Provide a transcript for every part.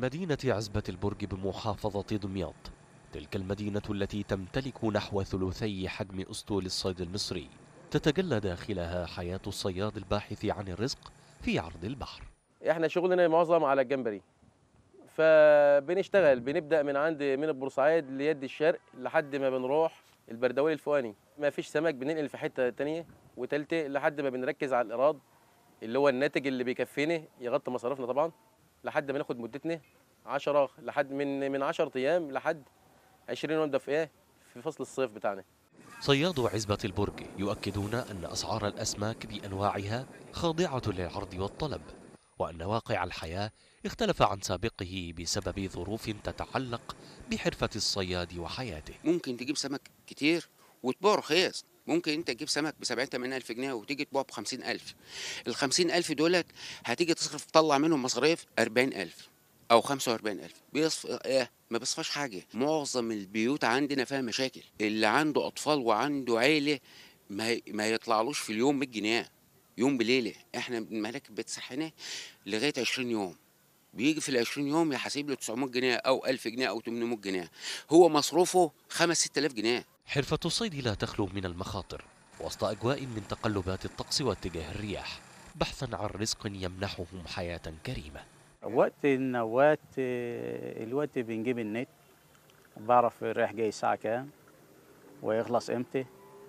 مدينة عزبة البرج بمحافظة دمياط تلك المدينة التي تمتلك نحو ثلثي حجم أسطول الصيد المصري تتجلى داخلها حياة الصياد الباحث عن الرزق في عرض البحر احنا شغلنا معظم على الجمبري فبنشتغل بنبدا من عند من البورسعيد ليد الشرق لحد ما بنروح البردوي الفواني ما فيش سمك بننقل في حته تانية وتالتة لحد ما بنركز على الايراد اللي هو الناتج اللي بيكفينا يغطي مصاريفنا طبعا لحد ما ناخد مدتنا 10 لحد من من 10 ايام لحد 20 يوم ده في ايه في فصل الصيف بتاعنا صياد عزبة البرج يؤكدون أن أسعار الأسماك بأنواعها خاضعة للعرض والطلب وأن واقع الحياة اختلف عن سابقه بسبب ظروف تتعلق بحرفة الصياد وحياته ممكن تجيب سمك كتير وتبيعه رخيص ممكن انت تجيب سمك ب 70 80 الف جنيه وتيجي تبيعه ب 50 الف ال 50 الف دولت هتيجي تصرف تطلع منهم مصاريف 40 الف او 45 الف بيصف ايه ما بيصفاش حاجه معظم البيوت عندنا فيها مشاكل اللي عنده اطفال وعنده عيله ما ما يطلعلوش في اليوم 100 جنيه يوم بليله احنا الملاك بتصحنا لغايه 20 يوم بيجي في ال 20 يوم يحاسب له 900 جنيه او 1000 جنيه او 800 جنيه هو مصروفه 5 6000 جنيه حرفة الصيد لا تخلو من المخاطر وسط أجواء من تقلبات الطقس واتجاه الرياح بحثا عن رزق يمنحهم حياة كريمة وقت النوات آه، الوقت بنجيب النت بعرف الريح جاي الساعة كام ويخلص امتى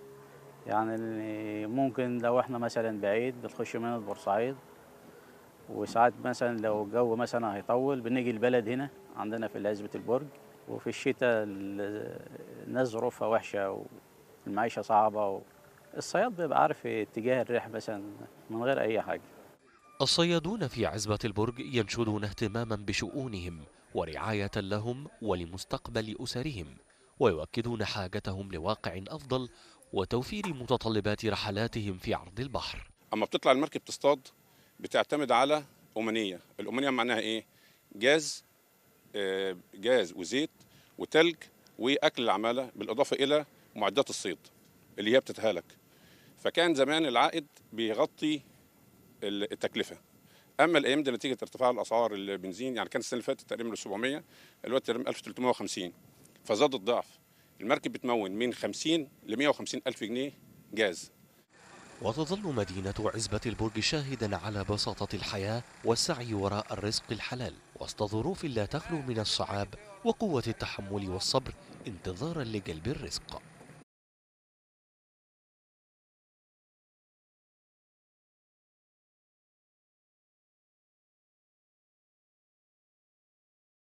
يعني ممكن لو احنا مثلا بعيد بتخش من بورسعيد وساعات مثلا لو الجو مثلا هيطول بنيجي البلد هنا عندنا في عزبة البرج وفي الشتاء ال- الناس ظروفها وحشة والمعيشة صعبة الصياد بيبقى عارف اتجاه الريح مثلا من غير أي حاجة الصيادون في عزبة البرج ينشدون اهتماما بشؤونهم ورعاية لهم ولمستقبل أسرهم ويؤكدون حاجتهم لواقع أفضل وتوفير متطلبات رحلاتهم في عرض البحر اما بتطلع المركب تصطاد بتعتمد على أمنية الأمنية معناها إيه؟ جاز آه، جاز وزيت وتلج وأكل العمالة بالإضافة إلى معدات الصيد اللي هي بتتهالك فكان زمان العائد بيغطي ال- التكلفة أما الأيام دي نتيجة ارتفاع الأسعار البنزين يعني كان السنة اللي فاتت تقريبا 700 دلوقتي تقريبا 1350 فزاد الضعف المركب بتمون من 50 ل 150 ألف جنيه جاز وتظل مدينة عزبة البرج شاهدا على بساطة الحياة والسعي وراء الرزق الحلال وسط ظروف لا تخلو من الصعاب وقوة التحمل والصبر انتظارا لجلب الرزق